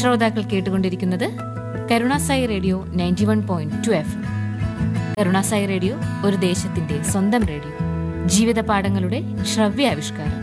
ശ്രോതാക്കൾ കേട്ടുകൊണ്ടിരിക്കുന്നത് Karunasai radio ninety one point two F Karunasai radio ഒരു ദേശത്തിന്റെ സ്വന്തം റേഡിയോ ജീവിത പാഠങ്ങളുടെ ശ്രവ്യാവിഷ്കാരം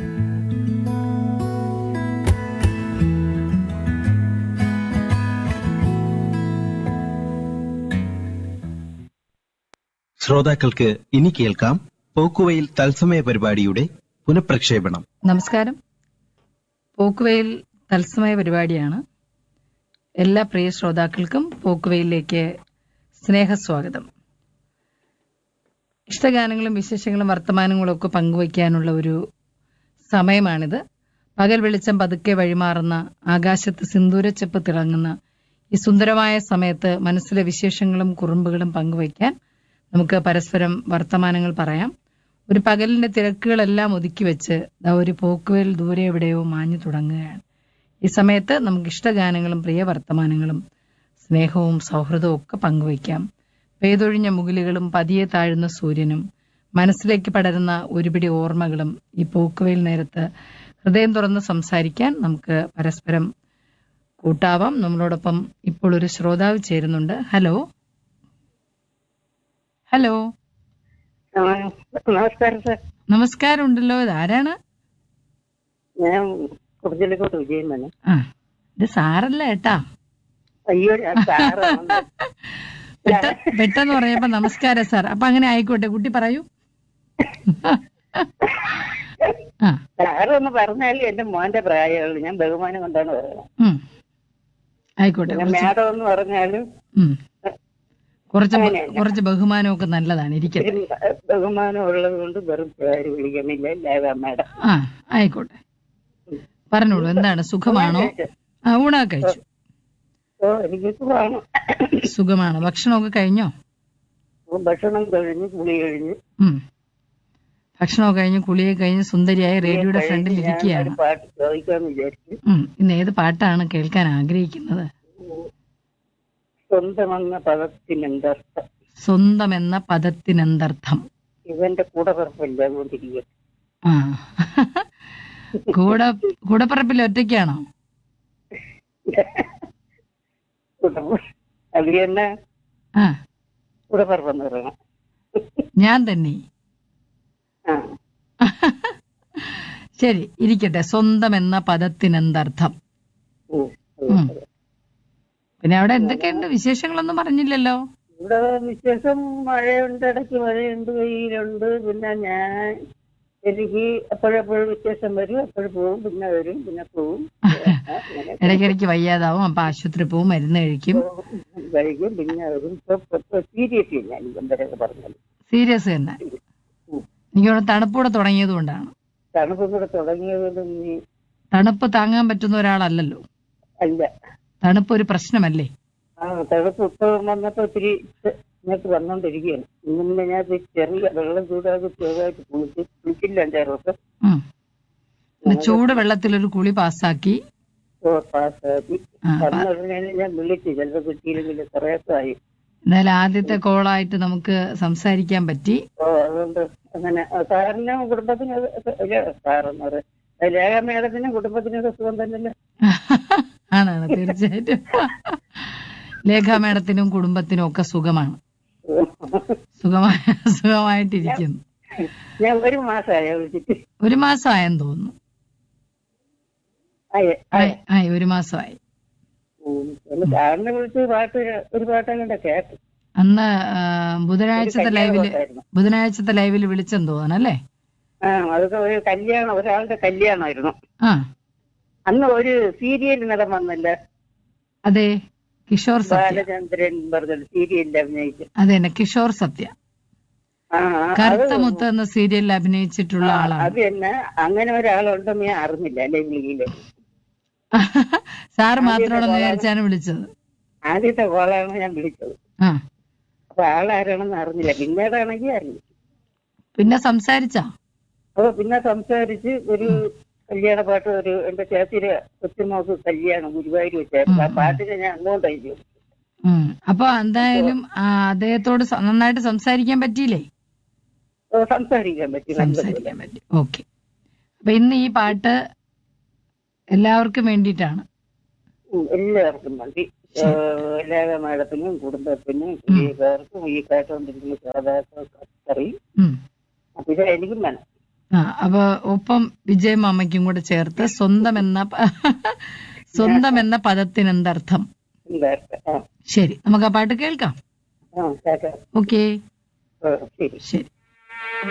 ശ്രോതാക്കൾക്ക് ഇനി കേൾക്കാം പോക്കുവയിൽ തത്സമയ പരിപാടിയുടെ പുനഃപ്രക്ഷേപണം നമസ്കാരം പോക്കുവെയിൽ തത്സമയ പരിപാടിയാണ് എല്ലാ പ്രിയ ശ്രോതാക്കൾക്കും പോക്കുവെയിലേക്ക് സ്നേഹസ്വാഗതം ഇഷ്ടഗാനങ്ങളും വിശേഷങ്ങളും വർത്തമാനങ്ങളും ഒക്കെ പങ്കുവയ്ക്കാനുള്ള ഒരു സമയമാണിത് പകൽ വെളിച്ചം പതുക്കെ വഴിമാറുന്ന ആകാശത്ത് സിന്ദൂരച്ചെപ്പ് തിളങ്ങുന്ന ഈ സുന്ദരമായ സമയത്ത് മനസ്സിലെ വിശേഷങ്ങളും കുറുമ്പുകളും പങ്കുവയ്ക്കാൻ നമുക്ക് പരസ്പരം വർത്തമാനങ്ങൾ പറയാം ഒരു പകലിന്റെ തിരക്കുകളെല്ലാം ഒതുക്കി വെച്ച് ദാ ഒരു പോക്കുവേൽ ദൂരെ എവിടെയോ മാഞ്ഞു തുടങ്ങുകയാണ് ഈ സമയത്ത് നമുക്ക് ഇഷ്ടഗാനങ്ങളും പ്രിയ വർത്തമാനങ്ങളും സ്നേഹവും സൗഹൃദവും ഒക്കെ പങ്കുവയ്ക്കാം പെയ്തൊഴിഞ്ഞ മുകിലുകളും പതിയെ താഴുന്ന സൂര്യനും മനസ്സിലേക്ക് പടരുന്ന ഒരുപിടി ഓർമ്മകളും ഈ പോക്കുവേൽ നേരത്ത് ഹൃദയം തുറന്ന് സംസാരിക്കാൻ നമുക്ക് പരസ്പരം കൂട്ടാവാം നമ്മളോടൊപ്പം ഇപ്പോൾ ഒരു ശ്രോതാവ് ചേരുന്നുണ്ട് ഹലോ ഹലോ ആ, നമസ്കാരം സാർ നമസ്കാരം ഉണ്ടല്ലോ ഇതാരാണ് ഞാൻ കുറിച്ചിലേക്കോട്ട് വിജയം തന്നെ ആ ഇത് സാറല്ല ഏട്ടാ അയ്യോ ഞാൻ സാറാണ് പെട്ട പെട്ടെന്ന് പറഞ്ഞപ്പോ നമസ്കാരം സാർ അപ്പൊ അങ്ങനെ ആയിക്കോട്ടെ കുട്ടി പറയൂ ആ സാറൊന്ന് പറഞ്ഞാലും എന്റെ മോന്റെ പ്രായമുള്ളൂ ഞാൻ ബഹുമാനം കൊണ്ടാണ് പറയുന്നത് ഉം. ആയിക്കോട്ടെ പിന്നെ കുറച്ച് മേഡം എന്ന് പറഞ്ഞാലും ഉം. കുറച്ച് ബ- അങ്ങനെയല്ല. കുറച്ച് ബഹുമാനമൊക്കെ നല്ലതാണ് ഇരിക്കട്ടെ ഒരു ബഹുമാനം ഉള്ളത് കൊണ്ട് വെറും പേര് വിളിക്കണില്ല ഇല്ലാതെ മേഡം ആ ആയിക്കോട്ടെ പറഞ്ഞോളൂ എന്താണ് സുഖമാണോ ആ ഊണൊക്കെ കഴിച്ചു ഓ എനിക്ക് സുഖമാണ് സുഖമാണ് ഭക്ഷണമൊക്കെ കഴിഞ്ഞോ ഭക്ഷണം കഴിഞ്ഞ് കുളി കഴിഞ്ഞ് ഉം ഭക്ഷണമൊക്കെ കഴിഞ്ഞ് കുളിയൊക്കെ കഴിഞ്ഞ് സുന്ദരിയായി റേഡിയോയുടെ ഫ്രണ്ടിൽ ഞാൻ ഇരിക്കുകയാണ് ഒരു പാട്ട് ചോദിക്കാന്ന് വിചാരിച്ചു ഉം ഇന്ന് ഏത് പാട്ടാണ് കേൾക്കാൻ ആഗ്രഹിക്കുന്നത് സ്വന്തമെന്ന പദത്തിനെന്തർത്ഥം സ്വന്തം എന്ന പദത്തിനെന്തർത്ഥം ഇവന്റെ കൂടെ പിറപ്പില്ല കൊണ്ടിരിക്കുക ആ കൂടെ കൂടപ്പറപ്പിൽ ഒറ്റയ്ക്കാണോ അത് തന്നെ ആ കൂടെ പിറപ്പെന്ന് പറയണം ഞാൻ തന്നെ ആ ശരി ഇരിക്കട്ടെ സ്വന്തം എന്ന പദത്തിനെന്തർത്ഥം ഉം. ഉം. പിന്നെ അവിടെ എന്തൊക്കെയുണ്ട് വിശേഷങ്ങളൊന്നും പറഞ്ഞില്ലല്ലോ ഇവിടെ വിശേഷം മഴയുണ്ട് ഇടയ്ക്ക് മഴയുണ്ട് വെയിലുണ്ട് പിന്നെ ഞാൻ എനിക്ക് എപ്പോഴെപ്പോഴും വിശേഷം വരും എപ്പോഴും പോവും പിന്നെ വരും പിന്നെ പോവും അങ്ങനെ ഇടയ്ക്കിടയ്ക്ക് വയ്യാതാവും അപ്പൊ ആശുപത്രി പോവും മരുന്ന് കഴിക്കും കഴിക്കും പിന്നെ വരും ഇപ്പൊ സീരിയസ് ഇല്ല എനിക്ക് എന്തൊക്കെ പറഞ്ഞാലും സീരിയസ് തന്നെ എനിക്ക് തോന്നുന്നു തണുപ്പൂടെ തുടങ്ങിയത് കൊണ്ടാണ് തണുപ്പും കൂടെ തുടങ്ങിയതും നീ തണുപ്പ് താങ്ങാൻ പറ്റുന്ന ഒരാളല്ലല്ലോ അല്ല തണുപ്പ് ഒരു പ്രശ്നമല്ലേ ആ തണുപ്പ് ഇപ്പൊ വന്നപ്പോ ഇത്തിരി ഇങ്ങോട്ട് വന്നോണ്ടിരിക്കുകയാണ് ഇന്ന് ഞാൻ ഇത് ചെറിയ വെള്ളം ചൂടാക്കി ചെറുതായിട്ട് കുളിച്ച് കുളിച്ചില്ല അഞ്ചാറ് ദിവസം ഉം പിന്നെ ചൂട് വെള്ളത്തിൽ ഒരു കുളി പാസ്സാക്കി ഓ പാസ്സാക്കി ആ, വന്ന ഉടനെ ഞാൻ വിളിച്ചു ചിലപ്പോ കിട്ടിയില്ലെങ്കിൽ കുറേസായി എന്നാലും ആദ്യത്തെ കോളായിട്ട് നമുക്ക് സംസാരിക്കാൻ പറ്റി ഓ അതുകൊണ്ട് അങ്ങനെ ആ, സാറിനും കുടുംബത്തിനും അത് ഒക്കെ- ഇല്ല, സാറെന്ന് പറയാം ലേഖ മേഡത്തിനും കുടുംബത്തിനും ഒക്കെ സുഖം തന്നെയല്ലേ ആണാണ് തീർച്ചയായിട്ടും ലേഖ മേഡത്തിനും കുടുംബത്തിനും ഒക്കെ സുഖമാണ് സുഖമായ സുഖമായിട്ടിരിക്കുന്നു ഞാൻ ഒരു മാസമായ വിളിച്ചിട്ട് ഒരു മാസമായെന്ന് തോന്നുന്നു ആയേ ആയി ആയി ഒരു മാസമായി ഉം. ഒന്ന് സാറിനെ വിളിച്ച് പാട്ട് ഒരു പാട്ടങ്ങടെ കേട്ടു അന്ന് ആ, ബുധനാഴ്ചത്തെ ഒരു ലൈവില് കല്യാണമായിരുന്നു. ബുധനാഴ്ചത്തെ ലൈവിൽ വിളിച്ചെന്ന് തോന്നുന്നു അല്ലേ ആ അതൊക്കെ ഒരു കല്യാണം ഒരാളുടെ കല്യാണമായിരുന്നു ആ അന്ന് ഒരു സീരിയൽ നടൻ വന്നല്ല അതെ കിഷോർ സത്യ ബാലചന്ദ്രൻ പറഞ്ഞ സീരിയലിൽ അഭിനയിച്ചു അതെ തന്നെ കിഷോർ സത്യ ആ ആ, അത് കറുത്ത മുത്ത് എന്ന സീരിയലിൽ അഭിനയിച്ചിട്ടുള്ള ആ, ആളാണ് അത് തന്നെ അങ്ങനെ ഒരാളുണ്ടെന്ന് ഞാൻ അറിഞ്ഞില്ല അല്ലെ വിളിയില് സാറ് മാത്രമാണെന്ന് വിചാരിച്ചാണ് വിളിച്ചത് ആദ്യത്തെ കോളാണ് ഞാൻ വിളിച്ചത് ആ അപ്പൊ ആളാരാണെന്ന് അറിഞ്ഞില്ല പിന്നീടാണെങ്കിൽ അറിഞ്ഞു പിന്നെ സംസാരിച്ചാ അപ്പൊ പിന്നെ സംസാരിച്ച് ഒരു കല്യാണ പാട്ട് ഒരു എന്റെ ചേച്ചിയുടെ കൊച്ചുമോക്ക് കല്യാണം ഗുരുവായൂർ വെച്ചായിരുന്നു ആ പാട്ടിനെ ഞാൻ അങ്ങോട്ട് അയച്ചു ഉം. അപ്പൊ എന്തായാലും ആ, അദ്ദേഹത്തോട് സ- നന്നായിട്ട് സംസാരിക്കാൻ പറ്റിയില്ലേ ഓ, സംസാരിക്കാൻ പറ്റി നല്ലതുപോലെ സംസാരിക്കാൻ പറ്റി ഓക്കെ അപ്പൊ ഇന്ന് ഈ പാട്ട് എല്ലാവർക്കും വേണ്ടിയിട്ടാണ് ഉം, എല്ലാവർക്കും വേണ്ടി എല്ലാ മേഡത്തിനും കുടുംബത്തിനും ഈ പേർക്കും ഈ കേട്ടോണ്ടിരിക്കുന്ന ശ്രോതാക്കൾക്കും ഉം. അപ്പൊ ഇത് എനിക്കും വേണം ആ അപ്പൊ ഒപ്പം വിജയ മാമയ്ക്കും കൂടെ ചേർത്ത് സ്വന്തം എന്ന പ- സ്വന്തം എന്ന പദത്തിന് എന്തർത്ഥം എല്ലാവർക്കും ആ ശരി നമുക്ക് ആ പാട്ട് കേൾക്കാം ആ കേട്ടോ ഓക്കെ ആ, ശരി ശരി